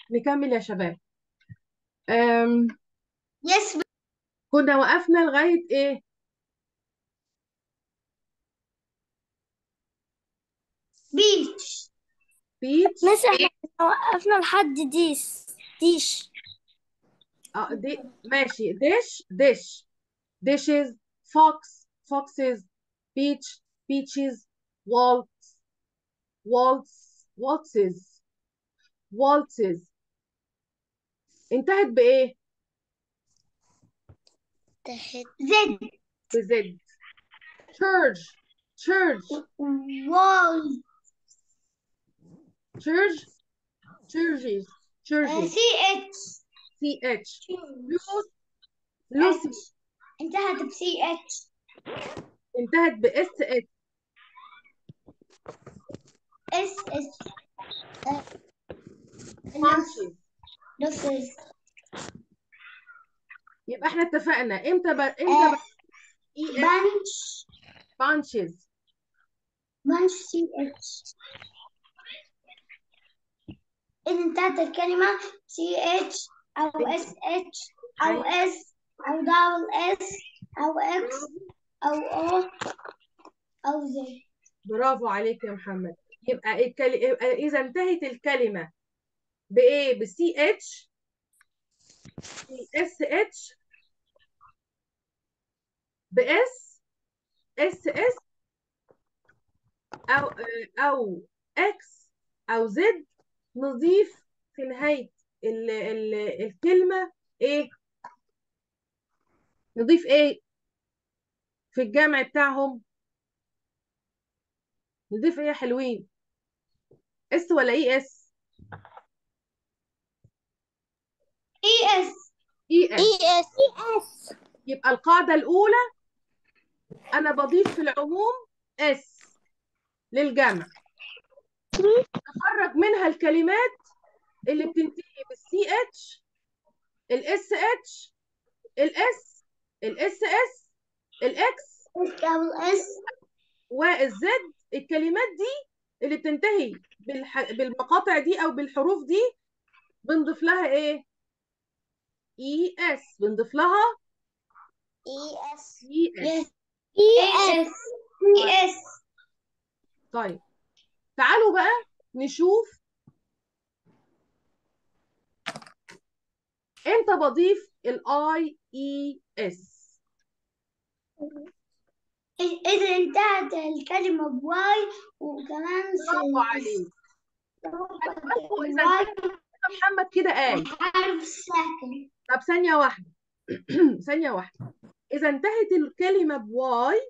نكمل يا شباب أم يس كنا وقفنا لغاية ايه بيتش بيتش مس احنا وقفنا لحد ديش ديش اه دي ماشي ديش ديش dishes fox foxes beach beaches waltz waltz waltzes waltzes انتهت بإيه؟ زد بزد church church وول church churches churches سي اتش ch لوس لوسي انتهت بسي اتش انتهت بإس اتش اس اس punches نص يبقى احنا اتفقنا امتى ب... امتى ب... اي اس بانش punches بانش سي اتش إذا انتهت الكلمة سي اتش أو اس اتش أو اس أو دبل اس أو اكس أو او أو زد برافو عليك يا محمد يبقى الكل... يبقى اذا انتهت الكلمه بايه بسي اتش اس اتش باس اس اس او او اكس او زد نضيف في نهايه ال... ال... الكلمه ايه نضيف ايه في الجمع بتاعهم نضيف ايه يا حلوين اس ولا اي اس اي اس اي اس اي اس اي اس يبقى القاعدة الأولى أنا بضيف في العموم اس للجمع أخرج منها الكلمات اللي بتنتهي بالسي اتش الاس اتش الاس الاس اس الاكس دبل اس والزد الكلمات دي اللي بتنتهي بالح... بالمقاطع دي أو بالحروف دي بنضيف لها إيه؟ اي اس بنضيف لها اي اس اي اس يس اي اي اس اس اي اس طيب تعالوا بقى نشوف امتى بضيف الاي اي اس إذا انتهت الكلمة بواي وكمان برافو عليك برافو اذا واي انت محمد كده قال حرف ساكن طب ثانية واحدة ثانية واحدة إذا انتهت الكلمة بواي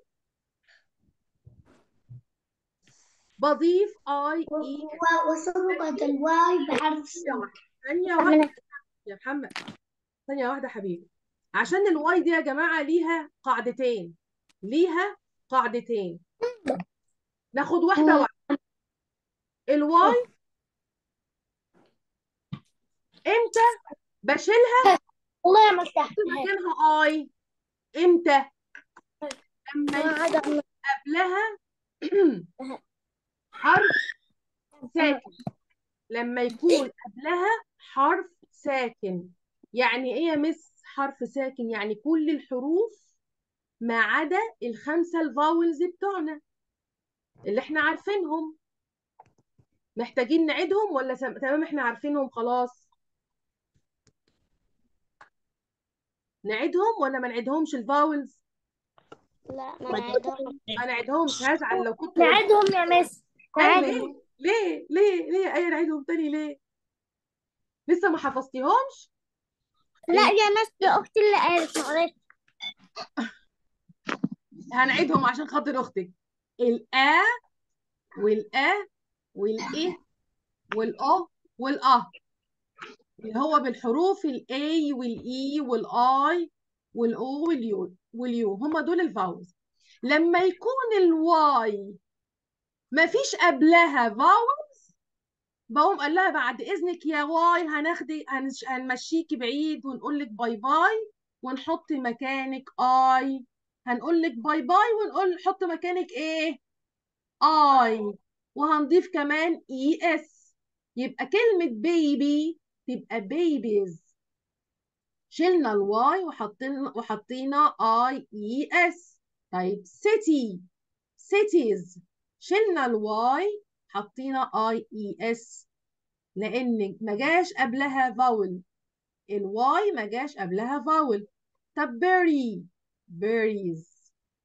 بضيف اي اي و- وسبقت الواي بحرف ثانية ساكن واحدة ثانية واحدة يا محمد ثانية واحدة حبيبي عشان الواي دي يا جماعة ليها قاعدتين ليها قاعدتين ناخد واحدة واحدة الواي امتى بشيلها والله عملتها احط مكانها اي امتى لما ما يكون عدا قبلها حرف ساكن لما يكون قبلها حرف ساكن يعني ايه يا مس حرف ساكن يعني كل الحروف ما عدا الخمسة الفاولز بتوعنا اللي احنا عارفينهم محتاجين نعيدهم ولا سم... تمام احنا عارفينهم خلاص نعيدهم ولا ما نعيدهمش الفاولز لا ما نعيدهم ما نعيدهمش هزعل لو كنت نعيدهم يا مس ليه نعيدهم ليه ليه ليه ايه نعيدهم تاني ليه لسه ما حفظتيهمش لا يا مس دي اختي اللي قالت معلش هنعيدهم عشان خاطر اختك الآ والآ والإيه والأ والأ اللي هو بالحروف الاي والاي والاي والاو واليو واليو هم دول الفاولز لما يكون الواي ما فيش قبلها فاولز بقوم قال لها بعد اذنك يا واي هناخدك هنش- هنمشيكي بعيد ونقول لك باي باي ونحط مكانك اي هنقول لك باي باي ونقول نحط مكانك ايه اي وهنضيف كمان اي اس يبقى كلمة بيبي تبقى babies شلنا الواي وحطينا وحطينا اي اي اس طيب city cities شلنا الواي حطينا اي اي اس لان ما جاش قبلها فاول الواي ما جاش قبلها فاول طب berry berries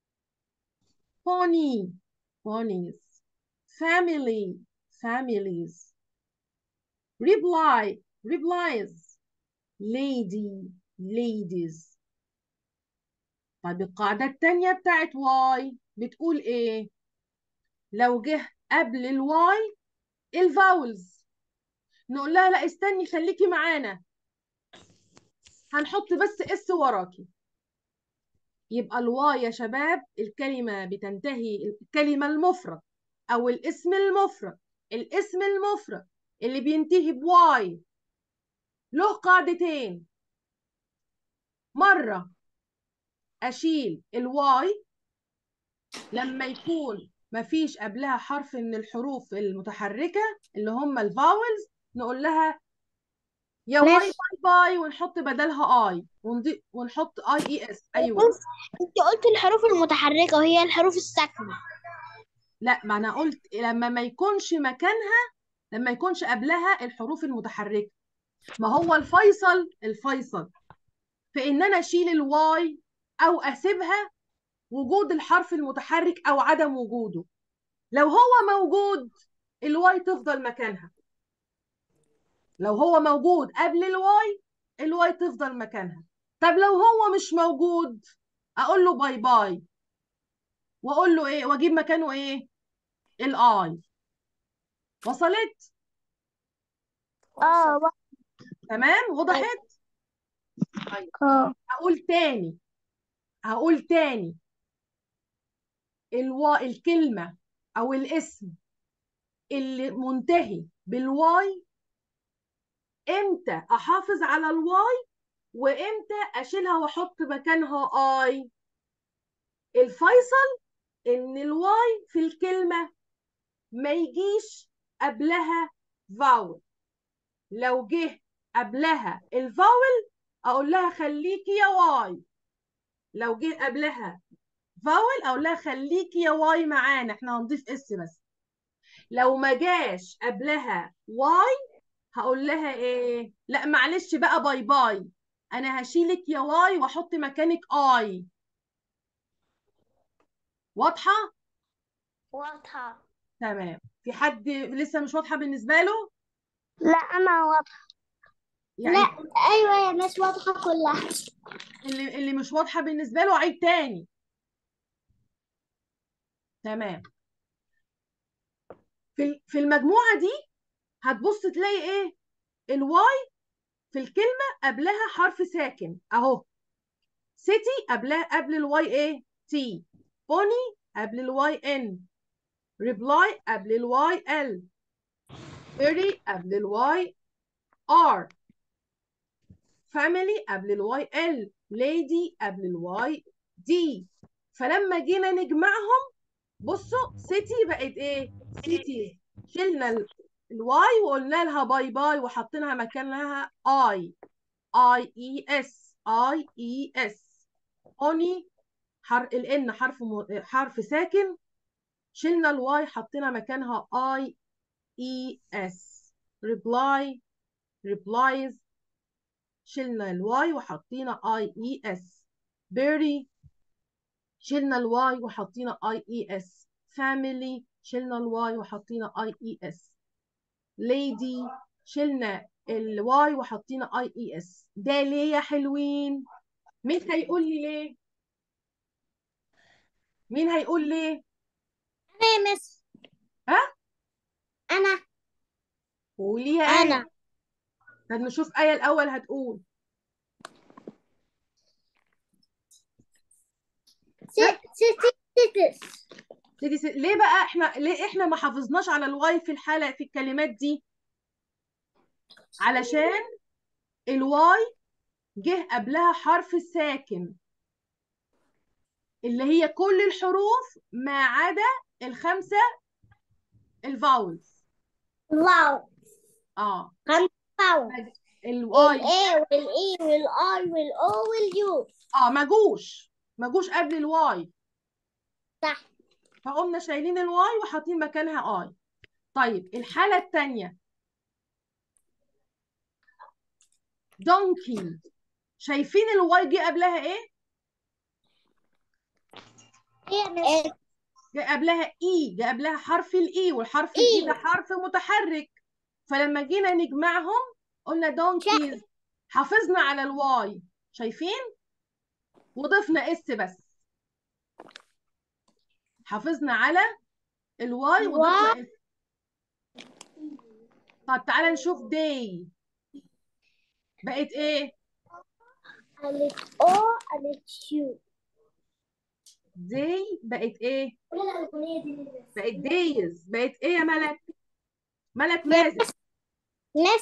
pony ponies family families reply replies lady ladies طيب القاعدة التانية بتاعت واي بتقول ايه لو جه قبل الواي الفاولز نقول لها لا استني خليكي معانا هنحط بس اس وراكي يبقى الواي يا شباب الكلمة بتنتهي الكلمة المفرد أو الاسم المفرد الاسم المفرد اللي بينتهي بواي له قاعدتين مرة أشيل الواي لما يكون مفيش قبلها حرف من الحروف المتحركة اللي هم الفاولز نقول لها يا واي ماشي. باي باي ونحط بدلها اي ونضيف ونحط اي اي اس ايوه انت قلت الحروف المتحركة وهي الحروف الساكنة لا ما انا قلت لما ما يكونش مكانها لما يكونش قبلها الحروف المتحركه ما هو الفيصل الفيصل في ان انا اشيل الواي او اسيبها وجود الحرف المتحرك او عدم وجوده لو هو موجود الواي تفضل مكانها لو هو موجود قبل الواي الواي تفضل مكانها طب لو هو مش موجود اقول له باي باي واقول له ايه واجيب مكانه ايه الاي وصلت اه تمام وضحت طيب اه هقول تاني هقول تاني الوا... الكلمة أو الاسم اللي منتهي بالواي امتى أحافظ على الواي وامتى أشيلها وأحط مكانها آي الفيصل إن الواي في الكلمة ما يجيش قبلها فاول لو جه قبلها الفاول أقول لها خليكي يا واي لو جه قبلها فاول اقول لها خليكي يا واي معانا احنا هنضيف اس بس لو ما جاش قبلها واي هقول لها ايه لا معلش بقى باي باي انا هشيلك يا واي واحط مكانك اي واضحه واضحة تمام في حد لسه مش واضحه بالنسبه له لا أنا واضحة يعني لا أيوة يا ناس واضحة كلها اللي اللي مش واضحه بالنسبه له عيد تاني تمام في ال- في المجموعه دي هتبص تلاقي ايه الواي في الكلمه قبلها حرف ساكن اهو سيتي قبلها قبل الواي ايه تي بوني قبل الواي ان ريبلاي قبل الواي ال فيري قبل الواي ار فاميلي قبل الواي ال ليدي قبل الواي دي فلما جينا نجمعهم بصوا سيتي بقت ايه سيتي شلنا ال- الواي وقلنا لها باي باي وحطيناها مكانها اي اي اي اس اي اي اس اوني حرف الان حرف م... حرف ساكن شلنا الواي حطينا مكانها اي اي اس ريبلاي ريبلايز شلنا الواي وحطينا اي اي اس بيري شلنا الواي وحطينا اي اي اس فاميلي شلنا الواي وحطينا اي اي اس ليدي شلنا الواي وحطينا اي اي اس ده ليه يا حلوين مين هيقول لي ليه مين هيقول ليه أنا يا مس ها أنا قولي يا أنا آية طب نشوف آية الأول هتقول ستة سيدي س... ليه بقى احنا ليه احنا ما حافظناش على الواي في الحالة في الكلمات دي علشان الواي جه قبلها حرف ساكن اللي هي كل الحروف ما عدا الخمسة الفاولز واو اه خمسة واو الواي A والإي والآي والأو واليو اه ما جوش ما جوش قبل الواي صح فقمنا شايلين الواي وحاطين مكانها اي طيب الحالة التانية دونكي شايفين الواي جه قبلها ايه؟ إيه جه قبلها اي جه قبلها حرف الاي والحرف الاي ده حرف متحرك فلما جينا نجمعهم قلنا دونكيز حافظنا على الواي شايفين؟ وضفنا اس بس حافظنا على الواي وضفنا اس طب تعالى نشوف داي بقت ايه؟ قالت أو قالت يو داي بقت ايه؟ قولي الأغنية دي بقت دايز بقت ايه يا ملك؟ ملك مازن ناس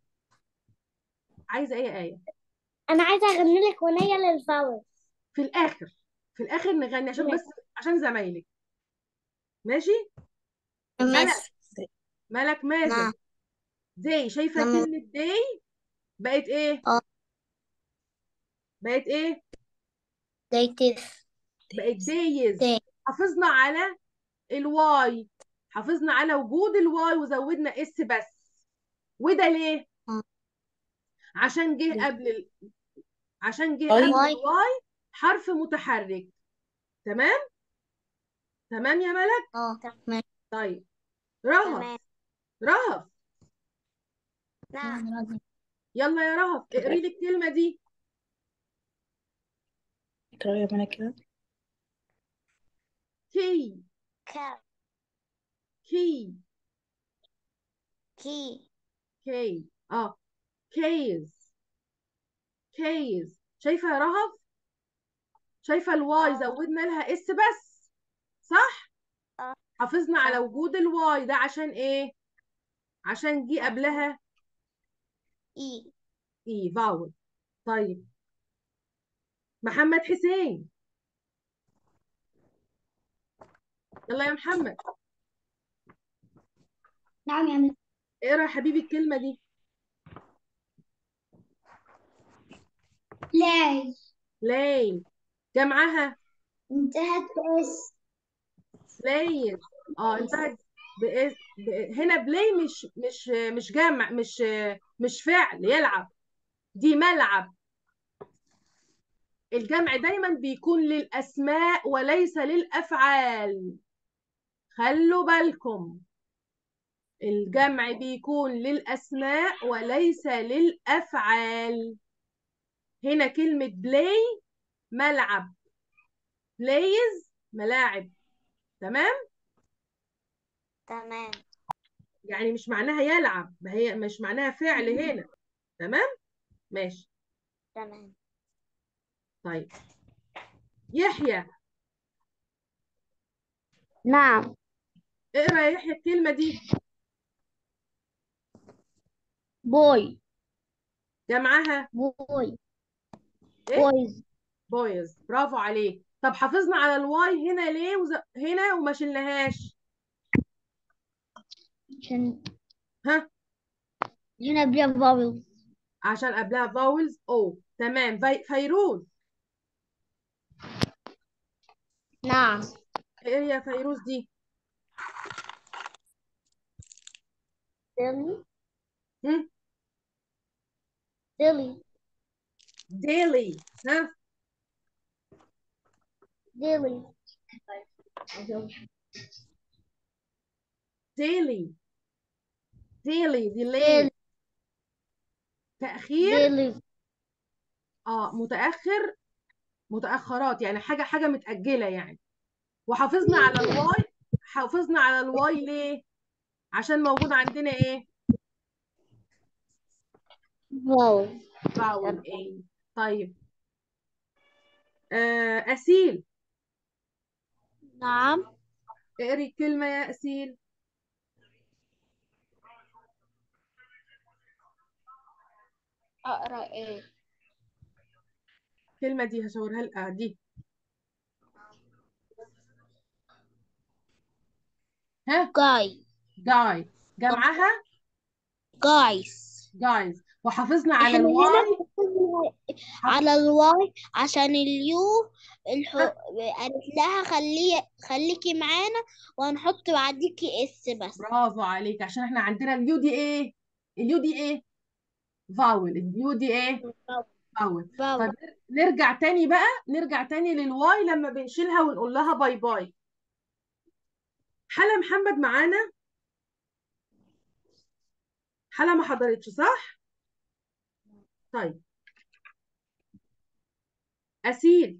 عايزه ايه يا ايه؟ أنا عايزة أغني لك أغنية للفاول في الاخر في الاخر نغني عشان بس عشان زمايلك ماشي؟ ملك ملك مازن نعم. داي شايفه نعم. كلمه داي بقت ايه؟ اه. بقت ايه؟ دايتيف بقت دايز داي. حافظنا على الواي حافظنا على وجود الواي وزودنا اس بس وده ليه؟ اه. عشان جه ليه؟ قبل ال... عشان جه واي. قبل الواي حرف متحرك تمام؟ تمام يا ملك؟ اه تمام طيب رهف تمام رهف نعم يلا يا رهف اقري لي الكلمة دي اقرأي يا ملك كده كي كا كي كي كي اه كيز كيز شايفة يا رهف شايفة الواي اه. زودنا لها اس بس صح اه. حافظنا على صح. وجود الواي ده عشان ايه عشان جه قبلها إي اي فاول طيب محمد حسين يلا يا محمد نعم يا مس اقرا يا حبيبي الكلمة دي لاي لاي جمعها انتهت بإس بلايز اه انتهت بإس... ب... هنا بلاي مش مش مش جمع مش مش فعل يلعب دي ملعب الجمع دايما بيكون للأسماء وليس للأفعال خلوا بالكم الجمع بيكون للأسماء وليس للأفعال هنا كلمة بلاي ملعب بلايز ملاعب تمام تمام يعني مش معناها يلعب ما هي مش معناها فعل هنا تمام ماشي تمام طيب يحيى نعم اقرا يا يحيى الكلمة دي بوي جمعها بوي ايه بويز بويز برافو عليك طب حافظنا على الواي هنا ليه وز... هنا وما شلناهاش عشان ها هنا بلا فاول عشان قبلها فاولز او تمام في... فيروز نعم ايه يا فيروز دي ديلي هم؟ ديلي ديلي ها ديلي ديلي ديلي ديلي ديلي تأخير ديلي اه متأخر متأخرات يعني حاجة حاجة متأجلة يعني وحافظنا على الواي حافظنا على الواي ليه عشان موجود عندنا ايه فاول فاول ايه طيب آه أسيل نعم اقري الكلمة يا أسيل أقرأ إيه الكلمة دي هشاورها لك آه دي ها جاي جاي جمعها جايز guys وحافظنا على احنا هنا الواي على الواي عشان اليو الحو... قالت لها خلي خليكي معانا وهنحط بعديكي اس بس برافو عليك عشان احنا عندنا اليو دي ايه اليو دي ايه فاول اليو دي ايه فاول فاول. طب نرجع تاني بقى نرجع تاني للواي لما بنشيلها ونقول لها باي باي حلا محمد معانا حلا ما حضرتش صح طيب أسيل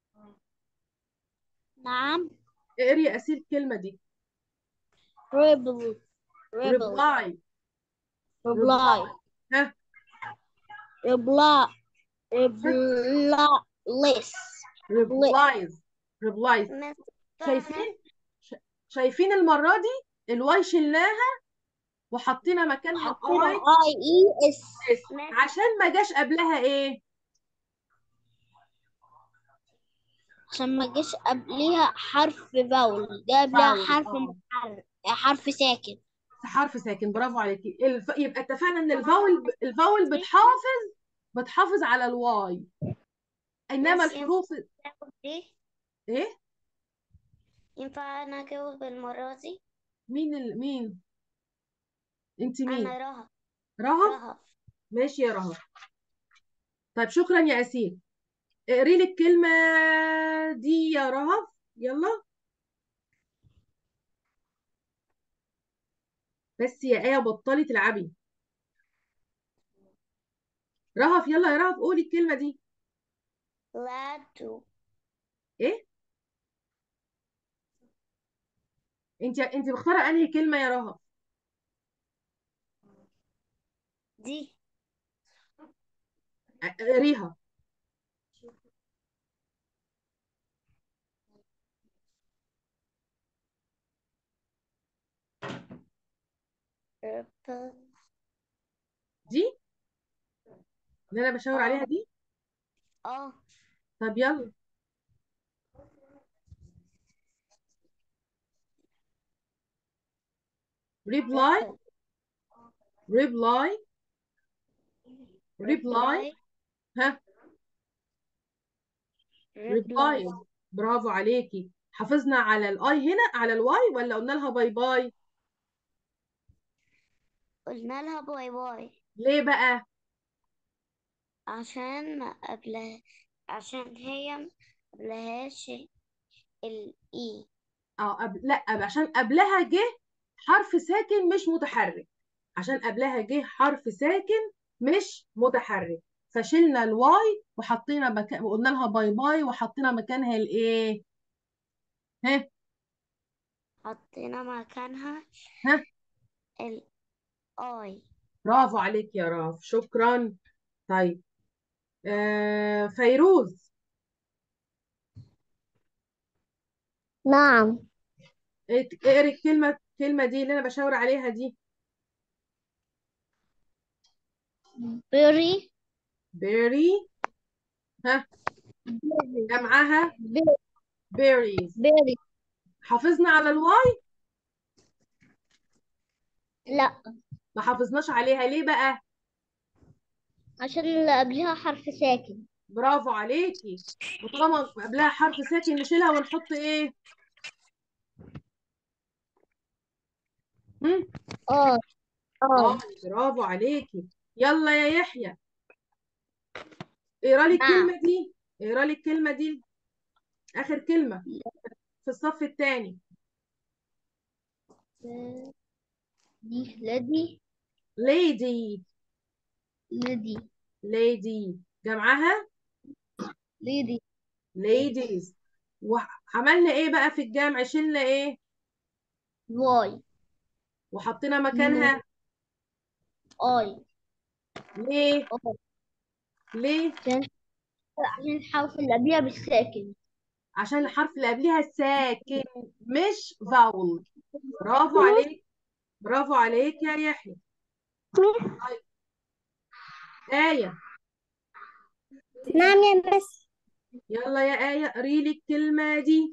نعم اقري يا أسيل الكلمة دي ريبل ريبل reply ريبلاي ها ريبلاي ريبلاي ليس replies replies شايفين ش- شايفين المرة دي الواي شلناها وحطينا مكانها حطينا اي اي اي اس اس عشان ما جاش قبلها ايه عشان ما جاش قبليها حرف فاول جه قبلها فاول، حرف آه. محرك حرف ساكن حرف ساكن برافو عليكي الف... يبقى اتفقنا ان الفاول الفاول بتحافظ بتحافظ على الواي انما بس الحروف دي ايه ينفع انا اجاوب المرة دي مين ال... مين انت مين انا رهف رهف رهف ماشي يا رهف طيب شكرا يا اسيل اقري لي الكلمة دي يا رهف يلا بس يا آية بطلي تلعبي رهف يلا يا رهف قولي الكلمة دي لاتو ايه انت انت مختارة انهي كلمة يا رهف دي اقريها ريبل دي اللي انا بشاور عليها دي اه طب يلا reply reply reply ها reply برافو عليكي حافظنا على الاي هنا على الواي ولا قلنا لها باي باي قلنا لها باي باي ليه بقى عشان ما قبلها عشان هي ما قبلهاش الاي اه قبل لا قبل عشان قبلها جه حرف ساكن مش متحرك عشان قبلها جه حرف ساكن مش متحرك فشلنا الواي وحطينا مكان وقلنا لها باي باي وحطينا مكانها الايه ها حطينا مكانها ها الاي برافو عليك يا راف شكرا طيب آه فيروز نعم اقري الكلمة الكلمة دي اللي انا بشاور عليها دي very berry ها جمعها berries very حافظنا على الواي لا ما حافظناش عليها ليه بقى عشان اللي قبلها حرف ساكن برافو عليكي وطالما قبلها حرف ساكن نشيلها ونحط ايه هم؟ اه اه اه برافو عليكي يلا يا يحيى اقرا لي الكلمة دي اقرا لي الكلمة دي آخر كلمة في الصف الثاني دي لدي lady لدي lady جمعها لدي ladies وعملنا ايه بقى في الجمع شلنا ايه واي وحطينا مكانها اي ليه أوه. ليه عشان عشان الحرف اللي قبلها بالساكن عشان الحرف اللي قبلها ساكن مش فاول برافو عليك برافو عليك يا يحيى طيب. آية نعم يا بس يلا يا آية قري لي الكلمة دي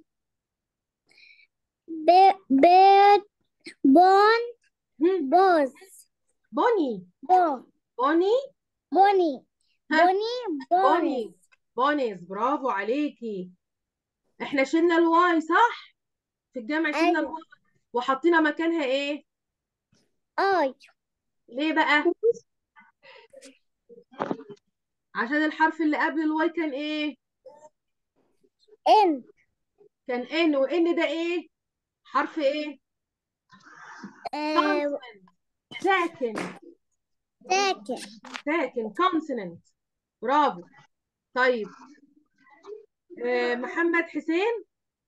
بيت بون هم، بوز بني بون بوني بوني ها بوني بونيز بونيز برافو عليكي احنا شلنا الواي صح في الجمع شلنا أيوة الواي وحطينا مكانها ايه اي ليه بقى عشان الحرف اللي قبل الواي كان ايه ان كان ان وان ده ايه حرف ايه آه، consonant ساكن ساكن ساكن consonant برافو طيب آه محمد حسين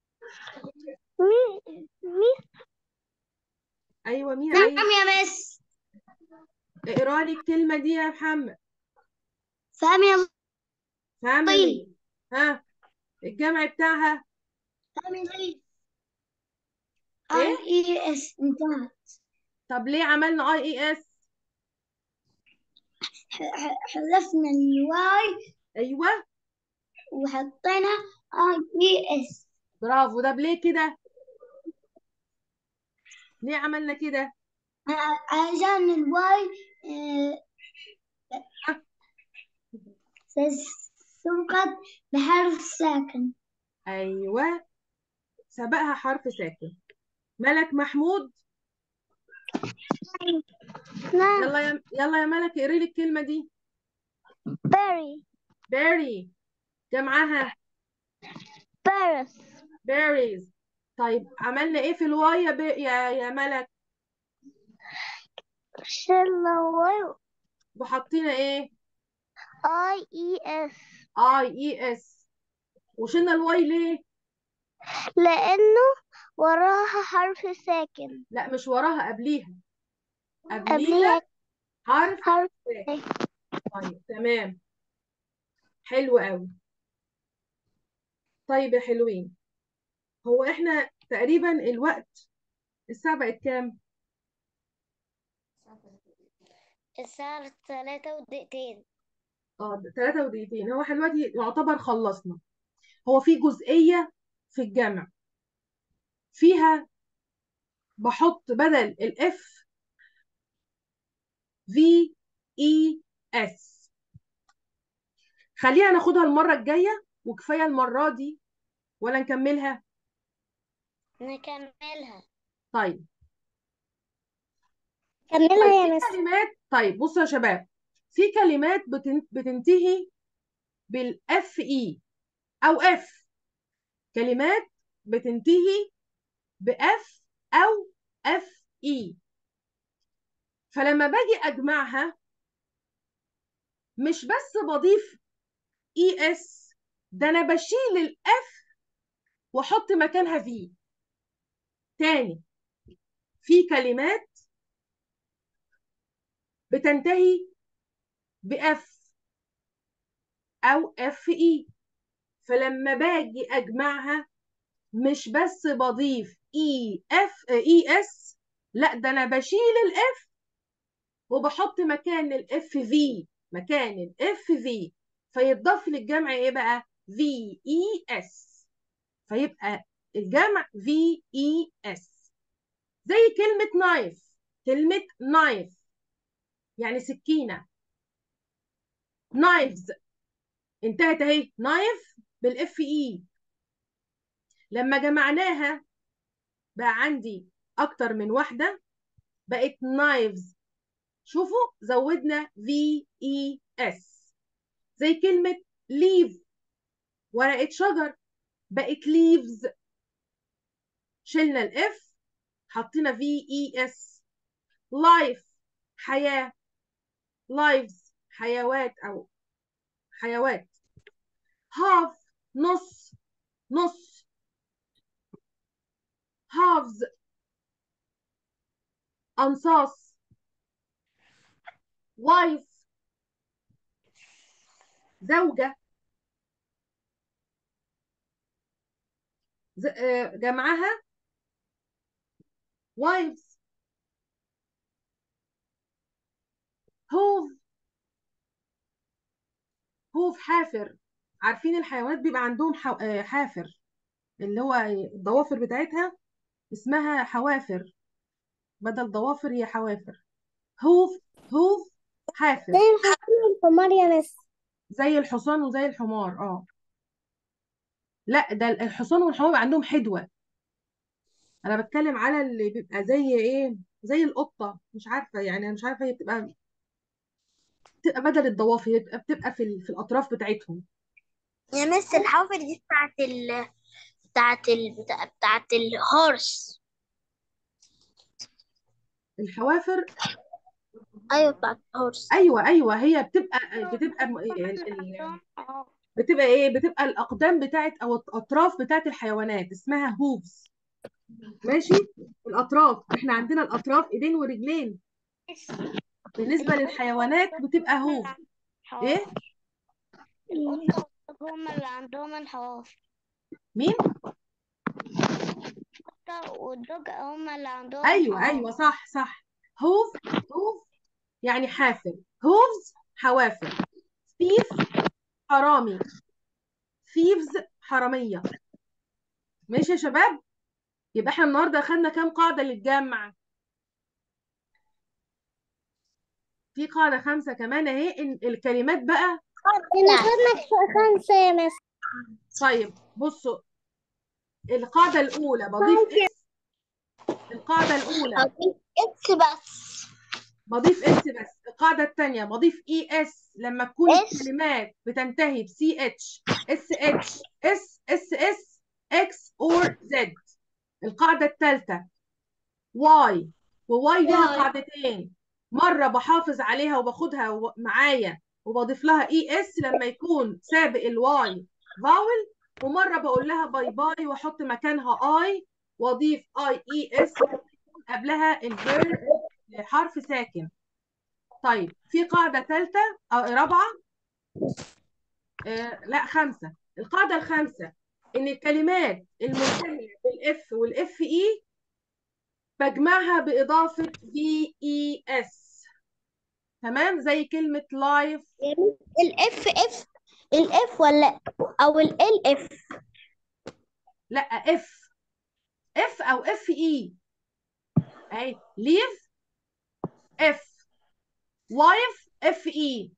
مي مي ايوه مين نعم عايز يا مس اقرا لي الكلمه دي يا محمد فاهم يا family ها الجمع بتاعها فاميلي ايه اي اي اس انتهت طب ليه عملنا اي اي اس ح- ح- حذفنا الواي ايوه وحطينا اي اي اس برافو ده ليه كده ليه عملنا كده عشان الواي ها؟ سبقت بحرف ساكن ايوه سبقها حرف ساكن ملك محمود نعم يلا يا يلا يا ملك اقري لي الكلمه دي باري berry جمعها بارس berries طيب عملنا ايه في الواي يا, ب... يا يا ملك شلنا واي وحطينا ايه اي اي اس اي اي اس وشلنا الواي ليه لانه وراها حرف ساكن لا مش وراها قبليها قبليها قبليها حرف حرف ساكن طيب تمام حلو قوي طيب يا حلوين هو احنا تقريبا الوقت الساعة بقت كام؟ الساعة ثلاثة ودقيقتين اه ثلاثة ودقيقتين هو احنا دلوقتي يعتبر خلصنا هو في جزئية في الجمع فيها بحط بدل الاف في اي اس خلينا ناخدها المرة الجاية وكفاية المرة دي ولا نكملها؟ نكملها طيب كملها طيب يا في مس كلمات طيب بصوا يا شباب في كلمات بتن- بتنتهي بالاف اي او اف كلمات بتنتهي باف او اف اي فلما باجي اجمعها مش بس بضيف اي اس ده انا بشيل الاف واحط مكانها في تاني في كلمات بتنتهي باف او اف اي فلما باجي اجمعها مش بس بضيف اي اف اي اس لا ده انا بشيل الاف وبحط مكان الاف في مكان الاف في فيتضاف للجمع ايه بقى في اي اس فيبقى الجمع في اي اس زي كلمة نايف كلمة نايف يعني سكينة نايفز انتهت اهي نايف بالاف اي لما جمعناها بقى عندي اكتر من واحدة بقت نايفز شوفوا زودنا في اي اس زي كلمة ليف ورقة شجر بقت ليفز شلنا الاف حطينا في اي اس لايف حياة لايفز حيوات او حيوات هاف نص نص هافز أنصاص وايف زوجة ز- آه، جمعها وايفز هوف هوف حافر عارفين الحيوانات بيبقى عندهم حو- آه، حافر اللي هو الضوافر بتاعتها اسمها حوافر بدل ضوافر هي حوافر هوف هوف حافر زي الحصان والحمار يا مس زي الحصان وزي الحمار اه لا ده الحصان والحمار بيبقى عندهم حدوة انا بتكلم على اللي بيبقى زي ايه زي القطة مش عارفة يعني انا مش عارفة هي بتبقى بتبقى بدل الضوافر هي بتبقى بتبقى في ال- في الاطراف بتاعتهم يا مس الحوافر دي بتاعت ال بتاعت ال بتاع- بتاعت الهورس الحوافر ايوه بتاعت الهورس ايوه ايوه هي بتبقى بتبقى م- ال- ال- بتبقى ايه بتبقى الاقدام بتاعت او الاطراف بتاعت الحيوانات اسمها هوفز ماشي الاطراف احنا عندنا الاطراف ايدين ورجلين بالنسبه للحيوانات بتبقى هوف ايه القطة هم اللي عندهم الحوافر مين القطة والدوج هم اللي عندهم ايوه ايوه صح صح هوف هوف يعني حافر هوفز حوافر ثيف حرامي ثيفز حراميه ماشي يا شباب يبقى احنا النهارده اخدنا كام قاعده للجمع في قاعده خمسه كمان اهي ان الكلمات بقى احنا خدنا خمسة يا مس طيب بصوا القاعده الاولى بضيف اس القاعده الاولى اكس بس بضيف اس بس القاعده الثانيه بضيف اي اس لما تكون اس. الكلمات بتنتهي بسي اتش اس اتش اس اس اس اكس اور زد القاعده الثالثه واي وواي ليها واي. قاعدتين مره بحافظ عليها وباخدها و- معايا وبضيف لها اي اس لما يكون سابق الواي فاول ومره بقول لها باي باي واحط مكانها اي واضيف اي اي اس قبلها الفيرب حرف ساكن طيب في قاعده ثالثه او رابعه آه لا خمسه القاعده الخامسه ان الكلمات المنتهيه بالاف والاف اي بجمعها باضافه في اي اس تمام زي كلمه لايف الاف اف الاف ولا او ال اف لا اف اف او اف اي اهي ليف اف وايف اف اي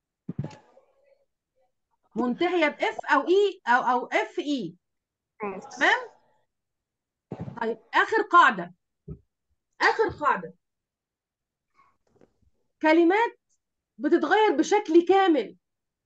منتهيه باف او اي او او اف اي تمام طيب اخر قاعده اخر قاعده كلمات بتتغير بشكل كامل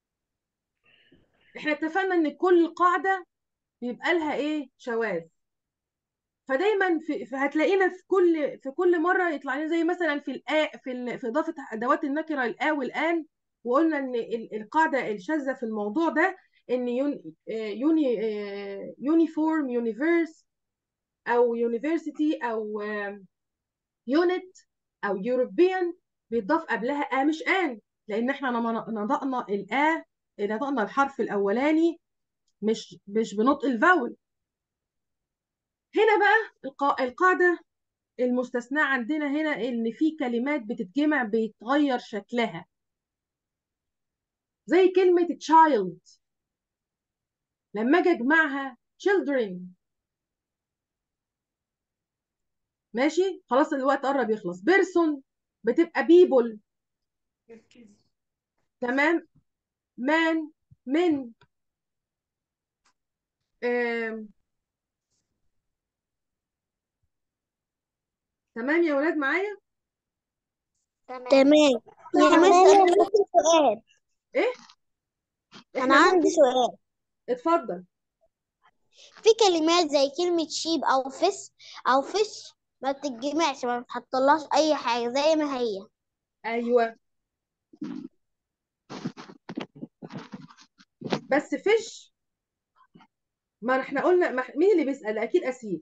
احنا اتفقنا ان كل قاعده بيبقى لها ايه شواذ فدايما في في- هتلاقينا في كل في كل مره يطلع لنا زي مثلا في الآ في ال- في اضافه ادوات النكره الآ والآن وقلنا ان ال- القاعده الشاذه في الموضوع ده ان يون يوني يونيفورم يونيفيرس او يونيفرسيتي او يونت او يوروبيان بيتضاف قبلها آ مش آن لان احنا لما نطقنا الآ نطقنا الحرف الاولاني مش مش بنطق الفاول هنا بقى القا- القاعده المستثناة عندنا هنا ان في كلمات بتتجمع بيتغير شكلها زي كلمة child لما اجي اجمعها children ماشي خلاص الوقت قرب يخلص بيرسون بتبقى people تمام man من آم. تمام يا ولاد معايا تمام يا تمام مس يا انا عندي سؤال ايه انا احنا عندي ممكن سؤال اتفضل في كلمات زي كلمة شيب او فس او فش ما بتتجمعش ما بتحطلهاش اي حاجة زي ما هي ايوه بس فيش ما احنا قلنا ما مين اللي بيسأل اكيد اسيل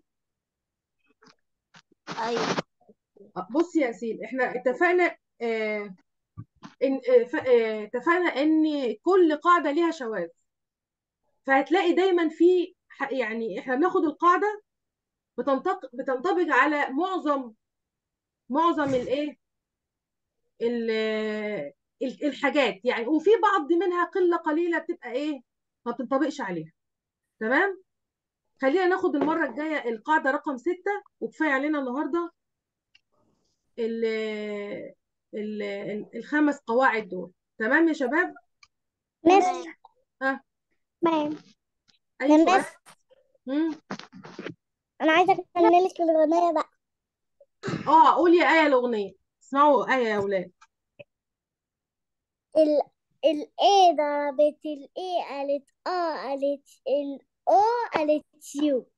ايوه بص يا سيدي احنا اتفقنا آه ان آه ف- آه، اتفقنا ان كل قاعده ليها شواذ فهتلاقي دايما في ح- يعني احنا بناخد القاعده بتنطق بتنطبق على معظم معظم الايه ال- ال- الحاجات يعني وفي بعض منها قله قليله بتبقى ايه ما بتنطبقش عليها تمام خلينا ناخد المره الجايه القاعده رقم ستة وكفايه علينا النهارده ال- ال- ال- الخمس قواعد دول تمام يا شباب مس ها تمام اي يا سؤال مس مم. انا عايزه اكمل لك الاغنيه بقى اه قولي آية الأغنية اسمعوا آية يا أولاد ال ال A ضربت ال A قالت اه قالت ال O قالت يو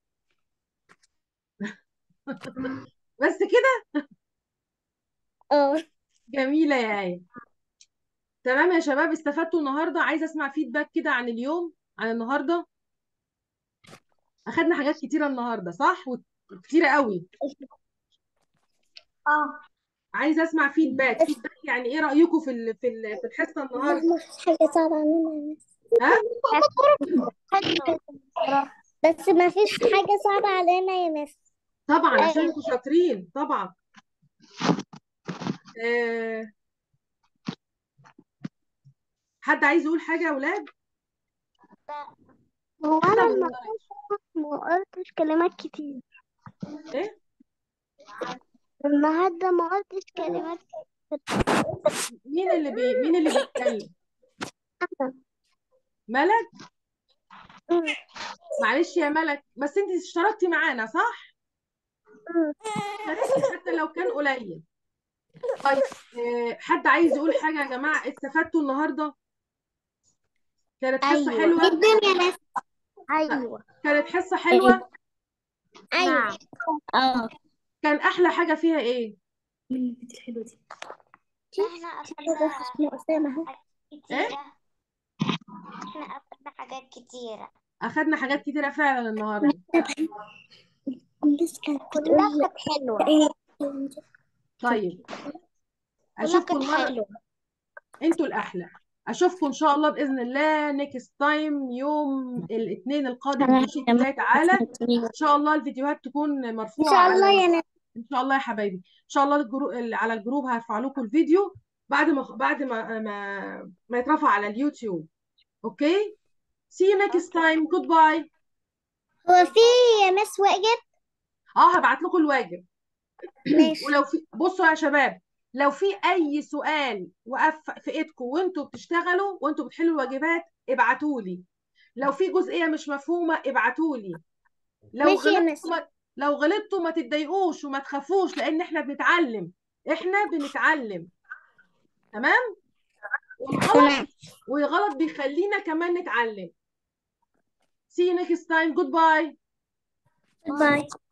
بس كده اه جميلة يا آية تمام يا شباب استفدتوا النهاردة عايزة أسمع فيدباك كده عن اليوم عن النهاردة أخدنا حاجات كتيرة النهاردة صح وكتيرة قوي اه عايزة أسمع فيدباك فيدباك يعني إيه رأيكم في ال- في ال- في الحصة النهاردة ما فيش حاجه صعبه علينا ها بس ما فيش حاجه صعبه علينا يا مس طبعا عشان أيوة. انتوا شاطرين طبعا آه، حد عايز يقول حاجة يا أولاد هو حد انا ما ما ما قلتش كلمات كتير إيه النهارده ما قلتش كلمات مين اللي بي... مين اللي بيتكلم كتير ملك معلش يا ملك بس انت اشتركتي معانا صح اشتركتي حتى لو كان قليل طيب آه، حد عايز يقول حاجة يا جماعة استفدتوا النهاردة كانت حصة ايوه حلوة الدنيا بس ايوه كانت حصة حلوة ايوه اه كان أحلى حاجة فيها إيه احنا اخدنا اسمه اسامه اهو إيه كتيرة احنا اخدنا حاجات كتيرة أخدنا حاجات كتيرة فعلا النهاردة الناس كانت كلها بتقول كانت حلوة ايه طيب كلها أشوفكم كانت المرة حلوة انتوا الأحلى أشوفكم إن شاء الله بإذن الله نيكست تايم يوم الاثنين القادم بمشيئة الله تعالى إن شاء الله الفيديوهات تكون ان مرفوعة شاء على الله يا ناس ان شاء الله يا حبايبي ان شاء الله الجرو... ال- على الجروب هرفع لكم الفيديو بعد ما بعد ما ما, ما يترفع على اليوتيوب اوكي see you next time goodbye هو في يا ناس واجب اه هبعت لكم الواجب ماشي ولو في بصوا يا شباب لو في اي سؤال وقف في ايدكم وانتوا بتشتغلوا وانتوا بتحلوا الواجبات ابعتوا لي لو في جزئية مش مفهومة ابعتوا لي لو ماشي يا مس غلطتوا ما... لو غلطتوا ما تتضايقوش وما تخافوش لان احنا بنتعلم احنا بنتعلم تمام والغلط تمام والغلط بيخلينا كمان نتعلم see you next time goodbye باي